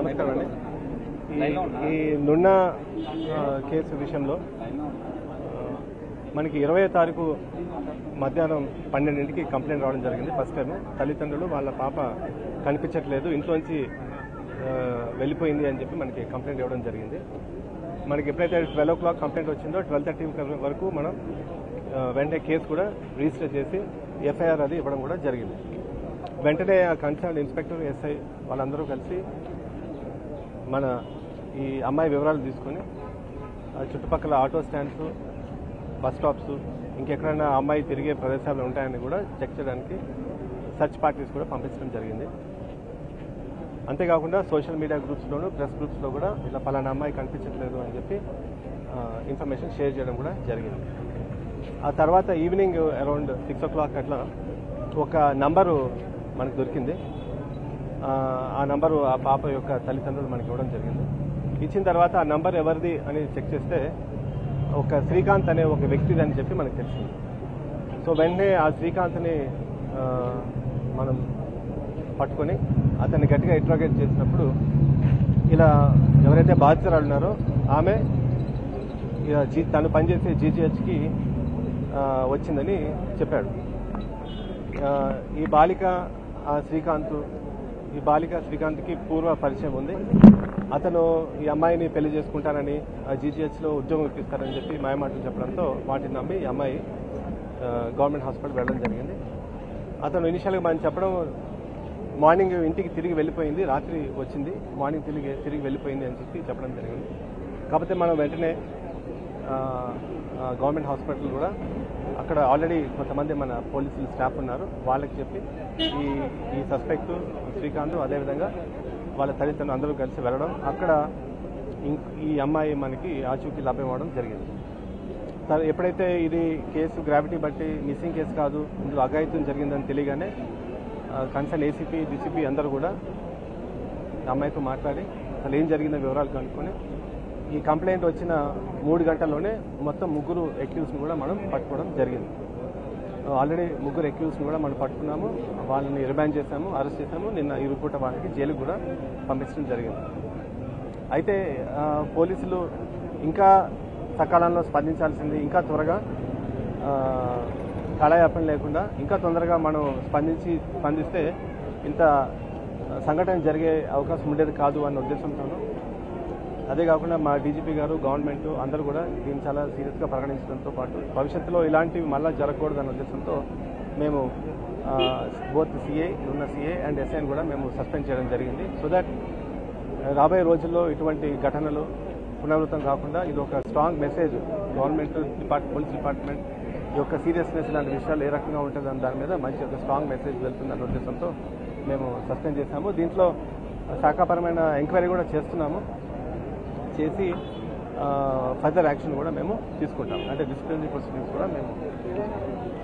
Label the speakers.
Speaker 1: నమస్కారం అండి ఈ- ఈ నున్న ఆ, కేసు విషయంలో ఆ, మనకి ఇరవై తారీఖు మధ్యాహ్నం పన్నెండింటికి కంప్లైంట్ రావడం జరిగింది ఫస్ట్ టైం తల్లిదండ్రులు వాళ్ళ పాప కనిపించట్లేదు ఇంట్లోంచి ఆ, వెళ్ళిపోయింది అని చెప్పి మనకి కంప్లైంట్ ఇవ్వడం జరిగింది మనకి ఎప్పుడైతే ట్వెల్వ్ ఓ క్లాక్ కంప్లైంట్ వచ్చిందో ట్వెల్వ్ థర్టీ వరకు మనం ఆ, వెంటనే కేసు కూడా రిజిస్టర్ చేసి ఎఫ్ఐఆర్ అది ఇవ్వడం కూడా జరిగింది వెంటనే ఆ కన్సర్న్ ఇన్స్పెక్టర్ ఎస్ఐ వాళ్ళందరూ కలిసి మన ఈ అమ్మాయి వివరాలు తీసుకొని ఆ చుట్టుపక్కల ఆటో స్టాండ్స్ బస్ స్టాప్స్ ఇంకెక్కడైనా అమ్మాయి తిరిగే ప్రదేశాలు ఉంటాయని కూడా చెక్ చేయడానికి సర్చ్ పార్టీస్ కూడా పంపించడం జరిగింది అంతేకాకుండా సోషల్ మీడియా గ్రూప్స్లోను ప్రెస్ గ్రూప్స్లో కూడా ఇలా పలానా అమ్మాయి కనిపించట్లేదు అని చెప్పి ఇన్ఫర్మేషన్ షేర్ చేయడం కూడా జరిగింది ఆ తర్వాత evening around six o'clock అట్లా ఒక నంబరు మనకు దొరికింది ఆ, ఆ నంబరు ఆ పాప యొక్క తల్లిదండ్రులు మనకి ఇవ్వడం జరిగింది ఇచ్చిన తర్వాత ఆ నంబర్ ఎవరిది అని చెక్ చేస్తే ఒక శ్రీకాంత్ అనే ఒక వ్యక్తిది అని చెప్పి మనకు తెలిసింది సో వెంటనే ఆ శ్రీకాంత్ని ఆ, మనం పట్టుకొని అతన్ని గట్టిగా ఇంట్రాగేట్ చేసినప్పుడు ఇలా ఎవరైతే బాధితురాలు ఉన్నారో ఆమె ఇలా జీ తను పనిచేసే జీజీహెచ్కి వచ్చిందని చెప్పాడు ఆ, ఈ బాలిక ఆ శ్రీకాంత్ ఈ బాలిక శ్రీకాంత్కి పూర్వ పరిచయం ఉంది అతను ఈ అమ్మాయిని పెళ్లి చేసుకుంటానని జీజీహెచ్లో ఉద్యోగం ఇప్పిస్తారని చెప్పి మాయమాటలు చెప్పడంతో వాటిని నమ్మి ఈ అమ్మాయి ఆ, గవర్నమెంట్ హాస్పిటల్ వెళ్ళడం జరిగింది అతను ఇనిషియల్గా మనం చెప్పడం మార్నింగ్ ఇంటికి తిరిగి వెళ్ళిపోయింది రాత్రి వచ్చింది మార్నింగ్ తిరిగి తిరిగి వెళ్ళిపోయింది అని చెప్పి చెప్పడం జరిగింది కాకపోతే మనం వెంటనే ఆ, ఆ, గవర్నమెంట్ హాస్పిటల్ కూడా అక్కడ ఆల్రెడీ కొంతమంది మన పోలీసులు స్టాఫ్ ఉన్నారు వాళ్ళకి చెప్పి ఈ ఈ సస్పెక్ట్ శ్రీకాంత్ అదేవిధంగా వాళ్ళ తల్లిదండ్రులు అందరూ కలిసి వెళ్ళడం అక్కడ ఇం- ఈ అమ్మాయి మనకి ఆచూకీ లభ్యం అవడం జరిగింది సరే ఎప్పుడైతే ఇది కేసు గ్రావిటీ బట్టి మిస్సింగ్ కేసు కాదు ఇందులో అఘాయిత్యం జరిగిందని తెలియగానే కన్సర్న్ ఏసీపీ డీసీపీ అందరూ కూడా ఆ అమ్మాయితో మాట్లాడి అసలు ఏం జరిగిందో వివరాలు కనుక్కొని ఈ కంప్లైంట్ వచ్చిన మూడు గంటల్లోనే మొత్తం ముగ్గురు ఎక్యూస్ని కూడా మనం పట్టుకోవడం జరిగింది ఆల్రెడీ ముగ్గురు ఎక్యూస్ని కూడా మనం పట్టుకున్నాము వాళ్ళని రిమాండ్ చేశాము అరెస్ట్ చేశాము నిన్న ఈ పూట వాళ్ళకి జైలుకు కూడా పంపించడం జరిగింది అయితే ఆ, పోలీసులు ఇంకా సకాలంలో స్పందించాల్సింది ఇంకా త్వరగా ఆ, కాలయాపన లేకుండా ఇంకా తొందరగా మనం స్పందించి స్పందిస్తే ఇంత సంఘటన జరిగే అవకాశం ఉండేది కాదు అన్న ఉద్దేశంతోనూ అదే కాకుండా మా డీజీపీ గారు గవర్నమెంట్ అందరూ కూడా దీన్ని చాలా సీరియస్గా పరిగణించడంతో పాటు భవిష్యత్తులో ఇలాంటివి మళ్ళీ జరగకూడదు అన్న ఉద్దేశంతో మేము బోత్ సిఏ ఉన్న సిఏ అండ్ ఎస్ఐని కూడా మేము సస్పెండ్ చేయడం జరిగింది సో దట్ రాబోయే రోజుల్లో ఇటువంటి ఘటనలు పునరావృతం కాకుండా ఇది ఒక strong message government depart police department ఈ యొక్క సీరియస్నెస్ ఇలాంటి విషయాలు ఏ రకంగా ఉంటుందని దాని మీద మంచి ఒక స్ట్రాంగ్ మెసేజ్ వెళ్తుందన్న ఉద్దేశంతో మేము సస్పెండ్ చేశాము దీంట్లో శాఖాపరమైన ఎంక్వైరీ కూడా చేస్తున్నాము చేసి ఫర్దర్ యాక్షన్ కూడా మేము తీసుకుంటాం అంటే డిసిప్లినరీ ప్రొసీడింగ్స్ కూడా మేము